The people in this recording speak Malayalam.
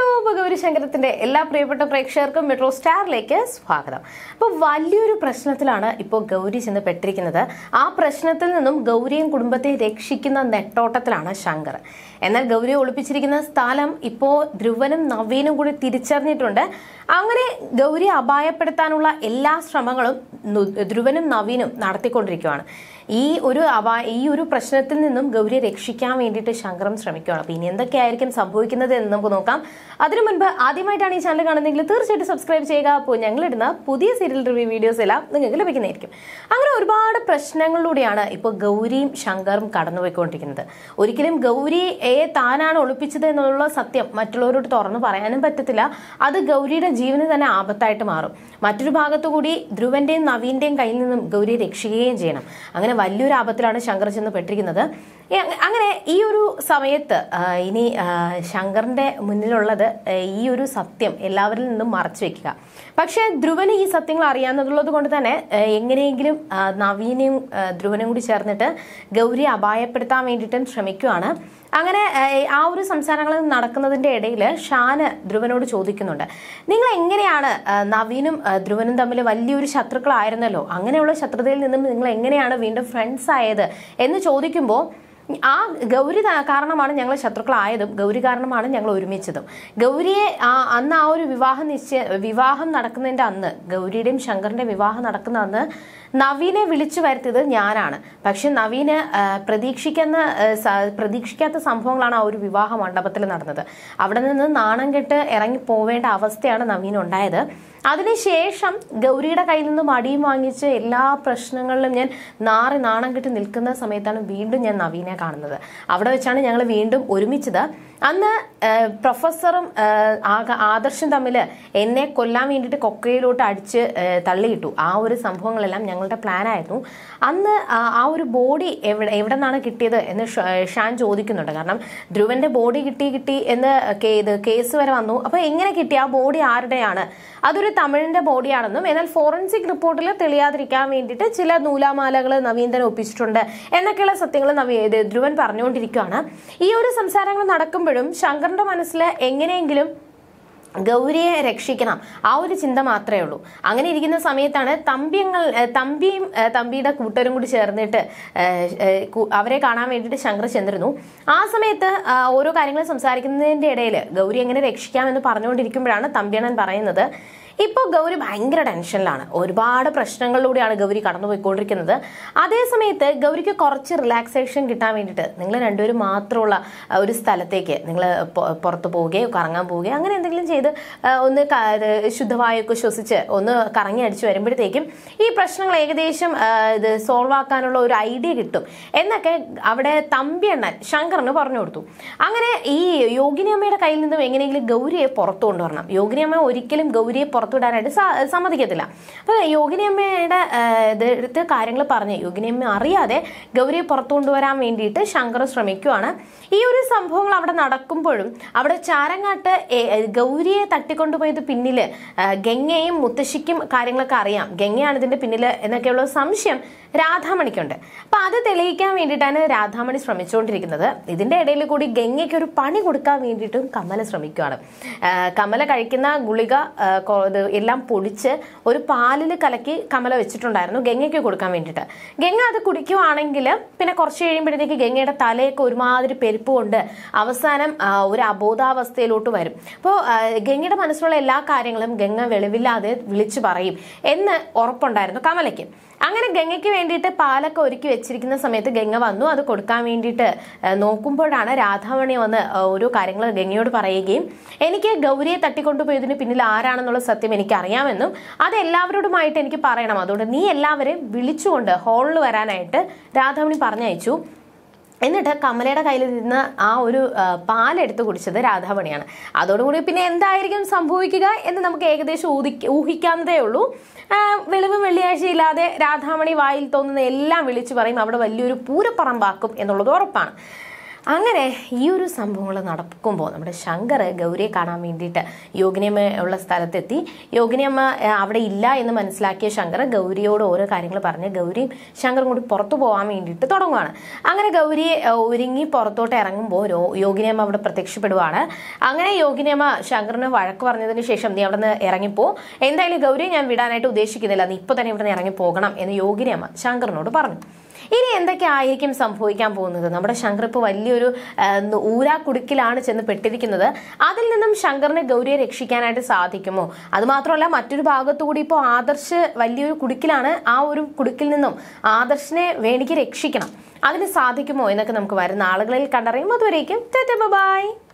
അപ്പോൾ ഗൗരിശങ്കരത്തിന്റെ എല്ലാ പ്രിയപ്പെട്ട പ്രേക്ഷകർക്കും മെട്രോ സ്റ്റാറിലേക്ക് സ്വാഗതം അപ്പോൾ വലിയൊരു പ്രശ്നത്തിലാണ് ഇപ്പോൾ ഗൗരി ചെന്ന് പെട്ടിരിക്കുന്നത് ആ പ്രശ്നത്തിൽ നിന്നും ഗൗരിയും കുടുംബത്തെ രക്ഷിക്കുന്ന നെട്ടോട്ടത്തിലാണ് ശങ്കർ എന്നാൽ ഗൗരിയെ ഒളിപ്പിച്ചിരിക്കുന്ന സ്ഥലം ഇപ്പോൾ ധ്രുവനും നവീനും കൂടി തിരിച്ചറിഞ്ഞിട്ടുണ്ട് അങ്ങനെ ഗൗരിയെ അപായപ്പെടുത്താനുള്ള എല്ലാ ശ്രമങ്ങളും നു- ധ്രുവനും നവീനും നടത്തിക്കൊണ്ടിരിക്കുകയാണ് ഈ ഒരു അപാ ഈ ഒരു പ്രശ്നത്തിൽ നിന്നും ഗൗരിയെ രക്ഷിക്കാൻ വേണ്ടിയിട്ട് ശങ്കരം ശ്രമിക്കുകയാണ് അപ്പൊ ഇനി എന്തൊക്കെയായിരിക്കും സംഭവിക്കുന്നത് എന്ന് നമുക്ക് നോക്കാം അതിനു മുൻപ് ആദ്യമായിട്ടാണ് ഈ ചാനൽ കാണുന്നതെങ്കിൽ തീർച്ചയായിട്ടും സബ്സ്ക്രൈബ് ചെയ്യുക അപ്പോൾ ഞങ്ങളിടുന്ന പുതിയ സീരിയൽ റിവ്യൂ വീഡിയോസ് എല്ലാം നിങ്ങൾക്ക് ലഭിക്കുന്നതായിരിക്കും അങ്ങനെ ഒരുപാട് പ്രശ്നങ്ങളിലൂടെയാണ് ഇപ്പോൾ ഗൗരിയും ശങ്കറും കടന്നുപോയിക്കൊണ്ടിരിക്കുന്നത് ഒരിക്കലും ഗൗരിയെ താനാണ് ഒളിപ്പിച്ചത് എന്നുള്ള സത്യം മറ്റുള്ളവരോട് തുറന്നു പറയാനും പറ്റത്തില്ല അത് ഗൗരിയുടെ ജീവന് തന്നെ ആപത്തായിട്ട് മാറും മറ്റൊരു ഭാഗത്തുകൂടി ധ്രുവന്റെയും നവീന്റെയും കയ്യിൽ നിന്നും ഗൗരിയെ രക്ഷിക്കുകയും ചെയ്യണം അങ്ങനെ വലിയൊരു ആപത്തിലാണ് ശങ്കർ ചെന്ന് പെട്ടിരിക്കുന്നത് ഏ, അങ്ങനെ ഈ ഒരു സമയത്ത് ആ, ഇനി ആ, ശങ്കറിന്റെ മുന്നിലുള്ളത് ഏ, ഈ ഒരു സത്യം എല്ലാവരിൽ നിന്നും മറച്ചു വെക്കുക പക്ഷേ ധ്രുവന് ഈ സത്യങ്ങൾ അറിയാവുന്നതുള്ളത് കൊണ്ട് തന്നെ ഏ, എങ്ങനെയെങ്കിലും ആ, നവീനെയും ആ, ധ്രുവനും കൂടി ചേർന്നിട്ട് ഗൗരിയെ അപായപ്പെടുത്താൻ വേണ്ടിയിട്ടും ശ്രമിക്കുകയാണ് അങ്ങനെ ഏഹ്, ആ ഒരു സംസാരങ്ങൾ നടക്കുന്നതിന്റെ ഇടയിൽ ഷാന് ധ്രുവനോട് ചോദിക്കുന്നുണ്ട് നിങ്ങൾ എങ്ങനെയാണ് ഏഹ്, നവീനും ഏഹ്, ധ്രുവനും തമ്മിൽ വലിയൊരു ശത്രുക്കളായിരുന്നല്ലോ അങ്ങനെയുള്ള ശത്രുതയിൽ നിന്നും നിങ്ങൾ എങ്ങനെയാണ് വീണ്ടും ഫ്രണ്ട്സ് ആയത് എന്ന് ചോദിക്കുമ്പോൾ ആ ഗൗരി ത- കാരണമാണ് ഞങ്ങൾ ശത്രുക്കളായതും ഗൗരി കാരണമാണ് ഞങ്ങൾ ഒരുമിച്ചതും ഗൗരിയെ ആ അന്ന് ആ ഒരു വിവാഹം നിശ്ചയ വിവാഹം നടക്കുന്നതിന്റെ അന്ന് ഗൗരിയുടെയും ശങ്കറിന്റെ വിവാഹം നടക്കുന്ന അന്ന് നവീനെ വിളിച്ചു വരുത്തിയത് ഞാനാണ് പക്ഷെ നവീന് ആ, പ്രതീക്ഷിക്കുന്ന ആ, സ- പ്രതീക്ഷിക്കാത്ത സംഭവങ്ങളാണ് ആ ഒരു വിവാഹ മണ്ഡപത്തിൽ നടന്നത് അവിടെ നിന്ന് നാണം കെട്ട് ഇറങ്ങി പോവേണ്ട അവസ്ഥയാണ് നവീൻ ഉണ്ടായത് അതിനുശേഷം ഗൗരിയുടെ കയ്യിൽ നിന്നും അടിയും വാങ്ങിച്ച് എല്ലാ പ്രശ്നങ്ങളിലും ഞാൻ നാറി നാണം കെട്ട് നിൽക്കുന്ന സമയത്താണ് വീണ്ടും ഞാൻ നവീനെ കാണുന്നത് അവിടെ വെച്ചാണ് ഞങ്ങൾ വീണ്ടും ഒരുമിച്ചത് അന്ന് ആ, പ്രൊഫസറും ആ, ആക- ആദർശും തമ്മിൽ എന്നെ കൊല്ലാൻ വേണ്ടിയിട്ട് കൊക്കയിലോട്ട് അടിച്ച് ആ, തള്ളിയിട്ടു ആ ഒരു സംഭവങ്ങളെല്ലാം ഞങ്ങളുടെ പ്ലാനായിരുന്നു അന്ന് ആ ആ ഒരു ബോഡി എവിടെ എവിടെ നിന്നാണ് കിട്ടിയത് എന്ന് ഷ- ഷാൻ ചോദിക്കുന്നുണ്ട് കാരണം ധ്രുവന്റെ ബോഡി കിട്ടി കിട്ടി എന്ന് കേ- ഇത് കേസ് വരെ വന്നു അപ്പൊ എങ്ങനെ കിട്ടി ആ ബോഡി ആരുടെയാണ് അതൊരു തമിഴിന്റെ ബോഡിയാണെന്നും എന്നാൽ ഫോറൻസിക് റിപ്പോർട്ടിൽ തെളിയാതിരിക്കാൻ വേണ്ടിയിട്ട് ചില നൂലാമാലകൾ നവീന്തൻ ഒപ്പിച്ചിട്ടുണ്ട് എന്നൊക്കെയുള്ള സത്യങ്ങൾ നവീ ഇത് ധ്രുവൻ പറഞ്ഞുകൊണ്ടിരിക്കുകയാണ് ഈ ഒരു സംസാരങ്ങൾ നടക്കുമ്പോഴും ശങ്കറിന്റെ മനസ്സിൽ എങ്ങനെയെങ്കിലും ഗൗരിയെ രക്ഷിക്കണം ആ ഒരു ചിന്ത മാത്രമേ ഉള്ളൂ അങ്ങനെ ഇരിക്കുന്ന സമയത്താണ് തമ്പിയങ്ങൾ ഏഹ് തമ്പിയും ഏഹ് തമ്പിയുടെ കൂട്ടരും കൂടി ചേർന്നിട്ട് ഏഹ് ഏഹ് കു- അവരെ കാണാൻ വേണ്ടിയിട്ട് ശങ്കർ ചെന്നിരുന്നു ആ സമയത്ത് ആ, ഓരോ കാര്യങ്ങൾ സംസാരിക്കുന്നതിന്റെ ഇടയിൽ ഗൗരി എങ്ങനെ രക്ഷിക്കാമെന്ന് പറഞ്ഞുകൊണ്ടിരിക്കുമ്പോഴാണ് തമ്പിയണ്ണൻ പറയുന്നത് ഇപ്പോൾ ഗൗരി ഭയങ്കര ടെൻഷനിലാണ് ഒരുപാട് പ്രശ്നങ്ങളിലൂടെയാണ് ഗൗരി കടന്നുപോയിക്കൊണ്ടിരിക്കുന്നത് അതേ സമയത്ത് ഗൗരിക്ക് കുറച്ച് റിലാക്സേഷൻ കിട്ടാൻ വേണ്ടിയിട്ട് നിങ്ങൾ രണ്ടുപേരും മാത്രമുള്ള ആ, ഒരു സ്ഥലത്തേക്ക് നിങ്ങൾ പുറത്ത് പോവുകയോ കറങ്ങാൻ പോവുകയോ അങ്ങനെ എന്തെങ്കിലും ചെയ്ത് ആ, ഒന്ന് ക- ഇത് ശുദ്ധവായുവൊക്കെ ശ്വസിച്ച് ഒന്ന് കറങ്ങി അടിച്ച് വരുമ്പോഴത്തേക്കും ഈ പ്രശ്നങ്ങൾ ഏകദേശം ആ, ഇത് സോൾവ് ആക്കാനുള്ള ഒരു ഐഡിയ കിട്ടും എന്നൊക്കെ അവിടെ തമ്പിയണ്ണൻ ശങ്കറിന് പറഞ്ഞു കൊടുത്തു അങ്ങനെ ഈ യോഗിനി അമ്മയുടെ കയ്യിൽ നിന്നും എങ്ങനെയെങ്കിലും ഗൗരിയെ പുറത്തു കൊണ്ടുവരണം യോഗിനി അമ്മ ഒരിക്കലും ഗൗരിയെ പുറത്തുവിടാനായിട്ട് സ- സമ്മതിക്കത്തില്ല അപ്പൊ യോഗിനി അമ്മയുടെ ആ, ഇത് എടുത്ത് കാര്യങ്ങൾ പറഞ്ഞ് യോഗിനി അമ്മ അറിയാതെ ഗൗരിയെ പുറത്തു കൊണ്ടുവരാൻ വേണ്ടിയിട്ട് ശങ്കർ ശ്രമിക്കുവാണ് ഈ ഒരു സംഭവങ്ങൾ അവിടെ നടക്കുമ്പോഴും അവിടെ ചാരങ്ങാട്ട് എ- എ, ഗൗരിയെ തട്ടിക്കൊണ്ടുപോയത് പിന്നില് ആ, ഗംഗയും മുത്തശ്ശിക്കും കാര്യങ്ങളൊക്കെ അറിയാം ഗംഗയാണ് ഇതിന്റെ പിന്നില് എന്നൊക്കെയുള്ള സംശയം രാധാമണിക്കുണ്ട് അപ്പൊ അത് തെളിയിക്കാൻ വേണ്ടിയിട്ടാണ് രാധാമണി ശ്രമിച്ചുകൊണ്ടിരിക്കുന്നത് ഇതിന്റെ ഇടയിൽ കൂടി ഗംഗയ്ക്ക് ഒരു പണി കൊടുക്കാൻ വേണ്ടിയിട്ടും കമല ശ്രമിക്കുകയാണ് ആ, കമല കഴിക്കുന്ന ഗുളിക ആ, കൊ- ഇത് എല്ലാം പൊടിച്ച് ഒരു പാലിൽ കലക്കി കമല വെച്ചിട്ടുണ്ടായിരുന്നു ഗംഗയ്ക്ക് കൊടുക്കാൻ വേണ്ടിയിട്ട് ഗംഗ അത് കുടിക്കുവാണെങ്കിൽ പിന്നെ കുറച്ച് കഴിയുമ്പോഴത്തേക്ക് ഗംഗയുടെ തലയൊക്കെ ഒരുമാതിരി പെരുപ്പ് കൊണ്ട് അവസാനം ആ, ഒരു അബോധാവസ്ഥയിലോട്ട് വരും അപ്പോൾ ഗംഗയുടെ മനസ്സിലുള്ള എല്ലാ കാര്യങ്ങളും ഗംഗ വെളിവില്ലാതെ വിളിച്ചു പറയും എന്ന് ഉറപ്പുണ്ടായിരുന്നു കമലയ്ക്ക് അങ്ങനെ ഗംഗയ്ക്ക് വേണ്ടിയിട്ട് പാലൊക്കെ ഒരുക്കി വെച്ചിരിക്കുന്ന സമയത്ത് ഗംഗ വന്നു അത് കൊടുക്കാൻ വേണ്ടിയിട്ട് ആ, നോക്കുമ്പോഴാണ് രാധാമണി വന്ന് ആ, ഓരോ കാര്യങ്ങൾ ഗംഗയോട് പറയുകയും എനിക്ക് ഗൗരിയെ തട്ടിക്കൊണ്ടുപോയതിന് പിന്നിൽ ആരാണെന്നുള്ള സത്യം എനിക്ക് അറിയാമെന്നും അത് എല്ലാവരോടുമായിട്ട് എനിക്ക് പറയണം അതുകൊണ്ട് നീ എല്ലാവരെയും വിളിച്ചുകൊണ്ട് ഹാളിൽ വരാനായിട്ട് രാധാമണി പറഞ്ഞയച്ചു എന്നിട്ട് കമലയുടെ കയ്യിൽ നിന്ന് ആ ഒരു ആ, പാലെടുത്ത് കുടിച്ചത് രാധാമണിയാണ് അതോടുകൂടി പിന്നെ എന്തായിരിക്കും സംഭവിക്കുക എന്ന് നമുക്ക് ഏകദേശം ഊതി ഊഹിക്കാവുന്നതേ ഉള്ളൂ ആ, വെളിവ് വെള്ളിയാഴ്ച ഇല്ലാതെ രാധാമണി വായിൽ തോന്നുന്ന എല്ലാം വിളിച്ചു പറയും അവിടെ വലിയൊരു പൂരപ്പറമ്പാക്കും എന്നുള്ളത് ഉറപ്പാണ് അങ്ങനെ ഈ ഒരു സംഭവങ്ങൾ നടക്കുമ്പോൾ നമ്മുടെ ശങ്കർ ഗൗരിയെ കാണാൻ വേണ്ടിയിട്ട് യോഗിനിയമ്മ ഉള്ള സ്ഥലത്തെത്തി യോഗിനിയമ്മ ഏഹ്, അവിടെ ഇല്ല എന്ന് മനസ്സിലാക്കിയ ശങ്കർ ഗൗരിയോട് ഓരോ കാര്യങ്ങൾ പറഞ്ഞ് ഗൗരിയും ശങ്കറും കൂടി പുറത്തു പോകാൻ വേണ്ടിയിട്ട് തുടങ്ങുവാണ് അങ്ങനെ ഗൗരി ഏഹ്, ഒരുങ്ങി പുറത്തോട്ട് ഇറങ്ങുമ്പോൾ രോ- യോഗിനിയമ്മ അവിടെ പ്രത്യക്ഷപ്പെടുവാണ് അങ്ങനെ യോഗിനിയമ്മ ശങ്കറിന് വഴക്ക് പറഞ്ഞതിന് ശേഷം നീ അവിടെ നിന്ന് ഇറങ്ങിപ്പോ എന്തായാലും ഗൗരിയെ ഞാൻ വിടാനായിട്ട് ഉദ്ദേശിക്കുന്നില്ല നീ ഇപ്പൊ തന്നെ ഇവിടെ നിന്ന് ഇറങ്ങി പോകണം എന്ന് യോഗിനിയമ്മ ശങ്കറിനോട് പറഞ്ഞു ഇനി എന്തൊക്കെ ആയിരിക്കും സംഭവിക്കാൻ പോകുന്നത് നമ്മുടെ ശങ്കർ ഇപ്പോൾ വലിയൊരു ആ, ഊരാക്കുടുക്കിലാണ് ചെന്ന് പെട്ടിരിക്കുന്നത് അതിൽ നിന്നും ശങ്കറിനെ ഗൗരിയെ രക്ഷിക്കാനായിട്ട് സാധിക്കുമോ അത് മാത്രമല്ല മറ്റൊരു ഭാഗത്തു കൂടി ഇപ്പോൾ ആദർശ് വലിയൊരു കുടുക്കിലാണ് ആ ഒരു കുടുക്കിൽ നിന്നും ആദർശിനെ വേണിക്ക് രക്ഷിക്കണം അതിന് സാധിക്കുമോ എന്നൊക്കെ നമുക്ക് വരുന്ന ആളുകളിൽ കണ്ടറിയും അതുവരേക്കും ബൈ